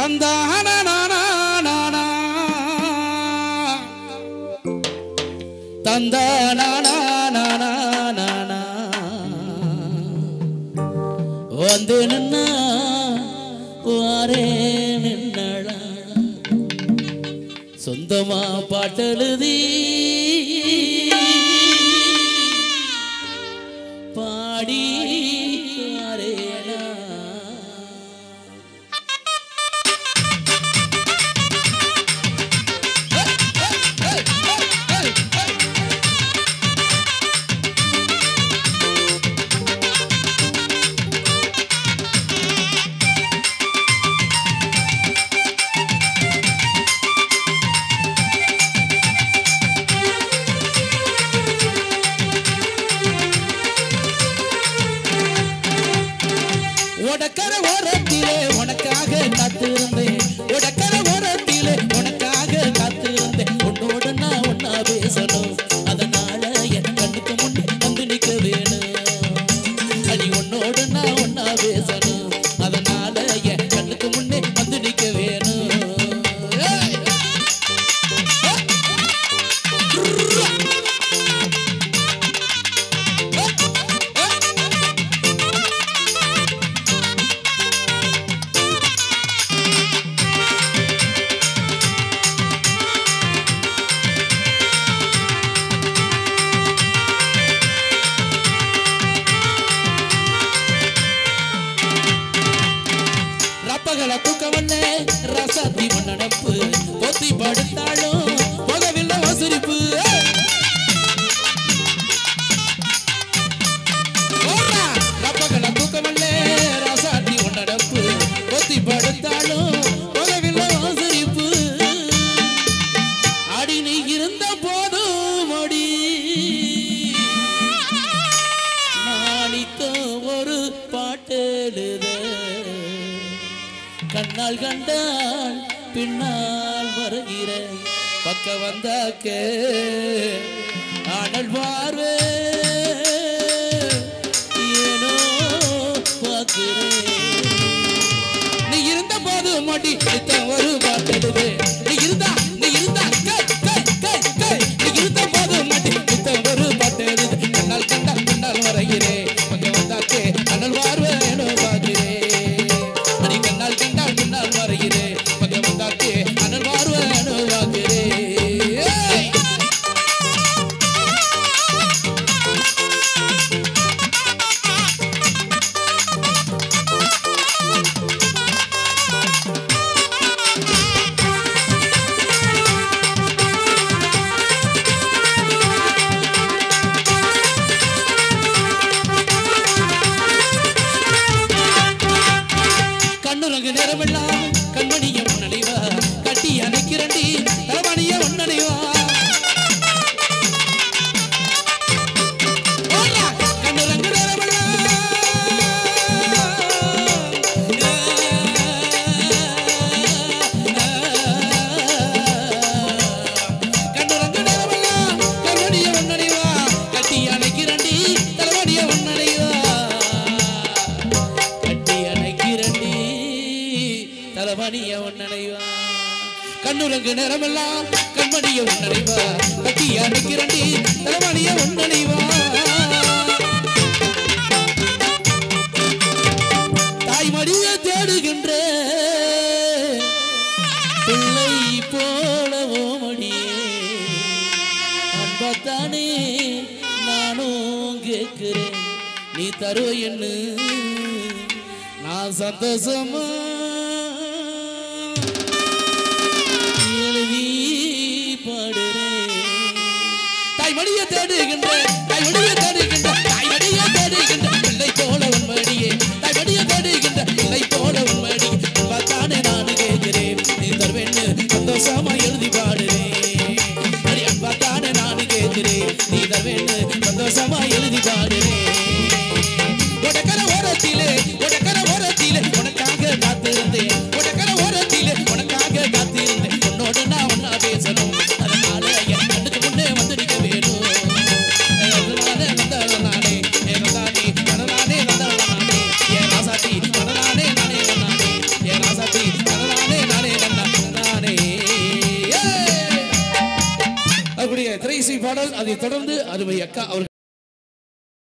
தந்தானா தந்தானா வந்து நின்னா வாரே நின்னடா சொந்தமா பாட்டெழுதி பாடி வாரேனா உடக்கர ஓரத்திலே உனக்காக காத்திருந்தேன் உடக்கர ஓரத்திலே உனக்காக காத்திருந்தேன் உன்னோடு நான் ஒன்னா பேசணும் அதனால என் கண்ணுக்கு முன்னே வந்து நிக்க வேணும் அடி உன்னோடு நான் ஒன்னா பேசணும் அதனால என் கண்ணுக்கு முன்னே வந்து நிக்க வேணும் ஏய்! ரப்பகள தூக்கவல்ல ரசாத்தி மண்ணனப்பு பொத்தி படுத்தாலும் போகவில்லை வசூரிப்பு ரப்பகள தூக்கவல்ல ரசாத்தி மண்ணனப்பு பொத்தி படுத்தாலும் போகவில்லை வசூரிப்பு அடி நீ இருந்த போதும் அடி நாளித்தோ ஒரு பாட்டெழுத கண்ணால் கண்டால் பின்னால் வருகிற பக்க வந்தாக்க ஆனல் பார்வே ஏனோ பார்க்கிறேன் நீ இருந்த போது மாட்டி நித்தம் ஒரு பாட்டெடுது நீ இருந்தா நீ இருந்தா கை கை கை கை நீ இருந்த போது மாட்டி நித்தம் ஒரு பாட்டெடுது கண்ணால் கண்டால் பின்னால் வரைகிறேன் கொஞ்சம் வந்தாக்கே அனல் பார்வேனோ பார்க்கிறேன் அடி கண்ணால் கண்டால் பின்னால் வரைகிறேன் கொஞ்சம் வந்தாக்கே அனல் பார்வேனோ பார்க்கிறேன் ஏய்! கண்ணுரங்கு நேரமெல்லாம் கண்மணிய உன்னடைவா கட்டி அணைக்கிறண்டி தலைமணிய உன்னடைவா கண்ணுரங்கு நேரமெல்லாம் கண்ணுரங்கு நேரமெல்லாம் கண்மணிய உன்னடைவா கட்டி அணைக்கிறண்டி தலைமணிய உன்னடைவா கட்டி அணைக்கிறண்டி தலைமணிய உன்னடைவா கண்ணுலங்கு நிறமெல்லாம் கண்மணிய உன்னடைவா கட்டி அணைக்கிறண்டி தலைமணிய உன்னடைவா தாய்மடிய தேடுகின்ற பிள்ளை போலவோ மடியே அன்பத்தானே நானும் கேட்கிறேன் நீ தருவ என்ன நான் சந்தோஷமா எழுதி பாடுறேன் தாய்மடிய தேடுகின்ற தாய்மடிய தேடுகின்ற தாய்மடிய தேடுகின்ற பிள்ளை போல உன்மடியே தாய்மடிய தேடுகின்ற பிள்ளை போல உன்மடி அன்பாத்தானே நான் கேட்கிறேன் நீ தருவேன்னு சந்தோஷமா எழுதி பாடுறேன் அடி அன்பாத்தானே நான் கேட்கிறேன் நீ தருவேன்னு சந்தோஷமா எழுதி பாடுறேன் உடக்கர ஓரத்திலே உடக்கர ஓரத்திலே உனக்காக காத்திருந்தேன் உடக்கர ஓரத்திலே உனக்காக காத்திருந்தேன் உன்னோடு நான் ஒன்னா பேசணும் அதனால என் கண்ணுக்கு முன்னே வந்து நிக்க வேணும் அதனாலே வந்தவள் நானே ஏ வந்தானே வந்தனானே வந்தவள் நானே ஏ ராசாத்தி வந்தனானே நானே வந்தானே ஏ ராசாத்தி வந்தனானே பாடல் அதை தொடர்ந்து அருமை அக்கா அவர்கள்